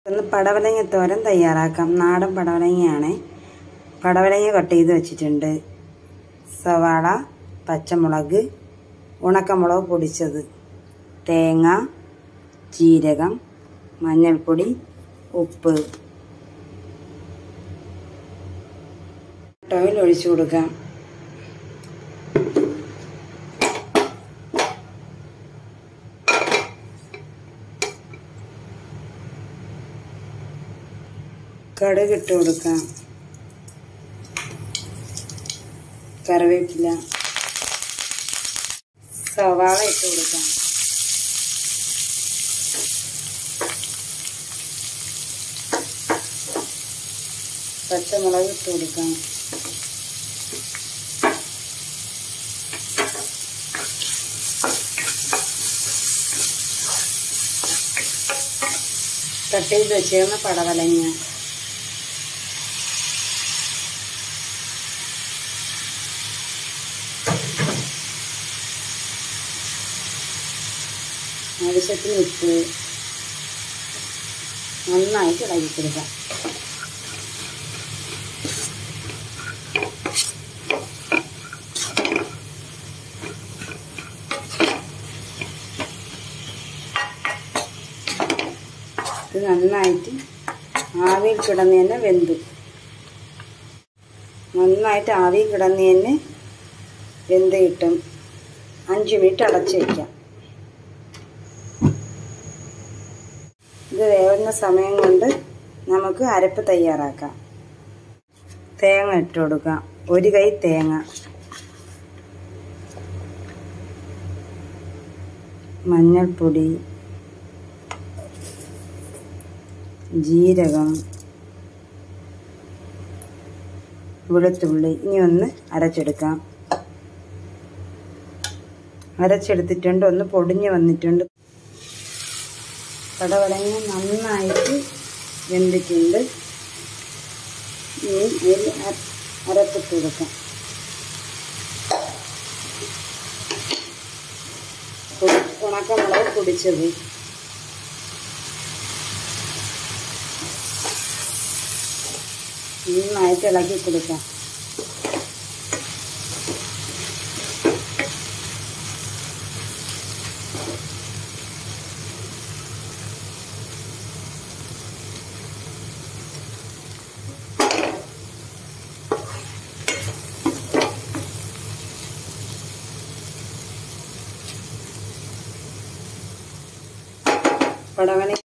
ഒന്ന് പടവലങ്ങ തോരൻ തയ്യാറാക്കാം നാടൻ പടവലങ്ങയാണ് പടവലങ്ങ കട്ട് ചെയ്ത് വെച്ചിട്ടുണ്ട് സവാള പച്ചമുളക് ഉണക്കമുളക് പൊടിച്ചത് തേങ്ങ ജീരകം മഞ്ഞൾപ്പൊടി ഉപ്പ് ഓയിൽ ഒഴിച്ചു കൊടുക്കാം കടുക് ഇട്ട് കൊടുക്കാം കറിവേപ്പില സവാള ഇട്ട് കൊടുക്കാം പച്ചമുളക് ഇട്ട് കൊടുക്കാം കട്ട് ചെയ്ത് വെച്ചേർന്ന പടവലങ്ങ ആവശ്യത്തിന് ഉപ്പ് നന്നായിട്ട് ഇളകി കൊടുക്കാം ഇത് നന്നായിട്ട് ആവിയിൽ കിടന്ന് തന്നെ വെന്തു നന്നായിട്ട് ആവിയിൽ കിടന്ന് തന്നെ വെന്ത് കിട്ടും അഞ്ച് മിനിറ്റ് അടച്ച് വയ്ക്കാം ഇത് വേവുന്ന സമയം കൊണ്ട് നമുക്ക് അരപ്പ് തയ്യാറാക്കാം തേങ്ങ ഇട്ട് കൊടുക്കാം ഒരു കൈ തേങ്ങ മഞ്ഞൾപ്പൊടി ജീരകം വെളുത്തുള്ളി ഇനി ഒന്ന് അരച്ചെടുക്കാം അരച്ചെടുത്തിട്ടുണ്ട് ഒന്ന് പൊടിഞ്ഞ് വന്നിട്ടുണ്ട് പടവലങ്ങ നന്നായിട്ട് വെന്തിട്ടുണ്ട് ഇനി അതിൽ അരപ്പിട്ട് കൊടുക്കാം ഉണക്കമുളക് പൊടിച്ചത് നന്നായിട്ട് ഇളക്കി കൊടുക്കാം പടവലങ്ങ